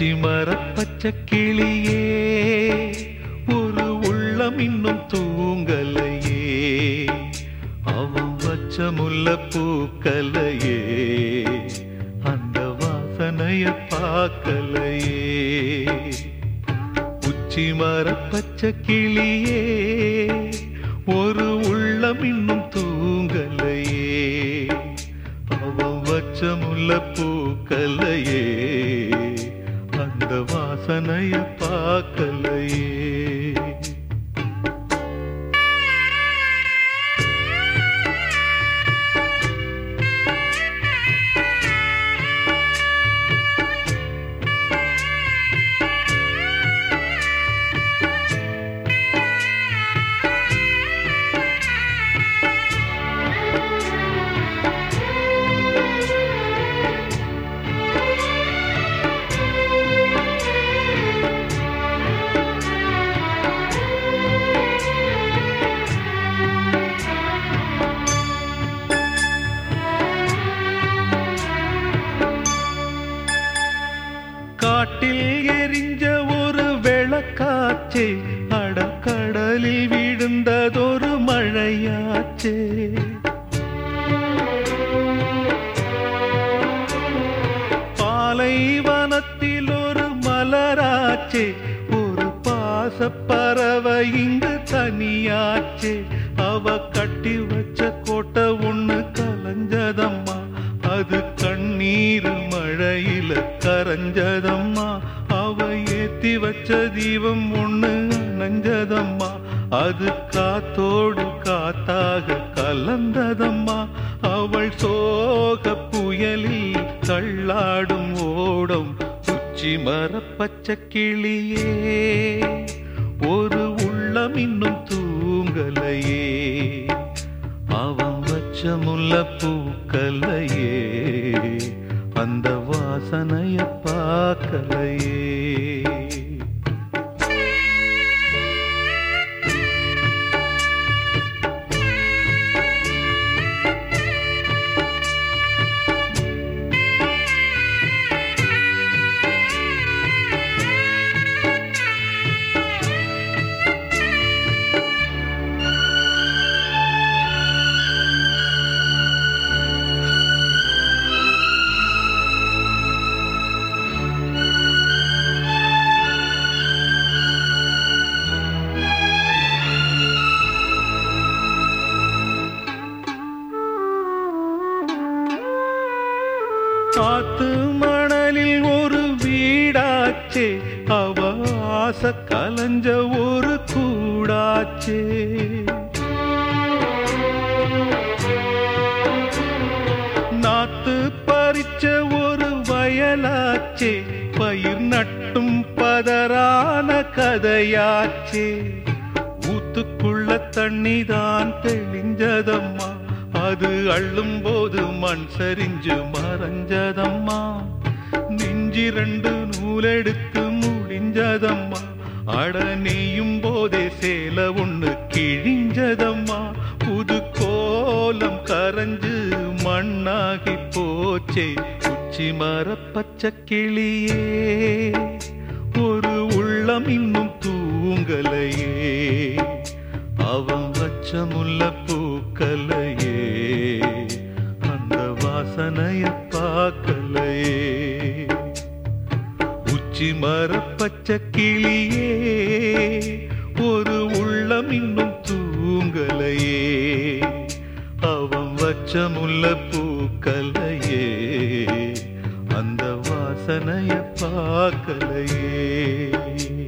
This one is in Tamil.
உச்சி மர பச்சை கிளியே ஒரு உள்ளம் இன்னும் தூங்கலையே அவன் வச்ச முல்ல பூக்கலையே அந்த வாசனைய பார்க்கலையே உச்சி மர பச்சை கிளியே ஒரு உள்ளம் இன்னும் தூங்கலையே அவன் வச்ச முல்ல பூக்கலையே அந்த வாசனைய பார்க்கலையே காட்டில் எரிஞ்ச ஒரு விளக்காச்சே அடக்கடலில் விழுந்ததொரு மழையாச்சே பாலைவனத்தில் ஒரு மலராச்சே ஒரு பாசப்பறவை இங்கு தனியாச்சே அவ கட்டி வச்ச கோட்டை ஒண்ணு கலஞ்சதம்மா அது கண்ணீர் மழையில கரைஞ்சதம்மா அவ ஏத்தி வச்ச தீபம் ஒண்ணு அணைஞ்சதம்மா அது காத்தோடு காத்தாக கலந்ததம்மா அவள் சோக புயலில் தள்ளாடும் ஓடும் உச்சி மர பச்சை கிளியே ஒரு உள்ளம் இன்னும் தூங்கலையே அவன் வச்ச முல்ல பூக்கலையே அந்த வாசனைய பார்க்கலையே காத்து மணலில் ஒரு வீடாச்சே அவ ஆசை கலஞ்ச ஒரு கூடாச்சே நாத்து பறிச்ச ஒரு வயலாச்சே பயிர் நட்டும் பதறான கதையாச்சே ஊத்துக்குள்ள தண்ணி தான் தெளிஞ்சதம்மா அது அள்ளும் போது மண் சரிஞ்சு மறைஞ்சதம்மா நெஞ்சி ரெண்டு நூலெடுத்து முடிஞ்சதம்மா அட நெய்யும் போதே சேல ஒண்ணு கிழிஞ்சதம்மா புது கோலம் கரைஞ்சு மண்ணாகி போச்சே உச்சி மர பச்சை கிளியே ஒரு உள்ளம் இன்னும் தூங்கலையே அவன் வச்ச முல்ல பூக்கலையே அந்த வாசனைய பார்க்கலையே உச்சி மர பச்சை கிளியே ஒரு உள்ளம் இன்னும் தூங்கலையே அவன் வச்ச முல்ல பூக்கலையே அந்த வாசனைய பார்க்கலையே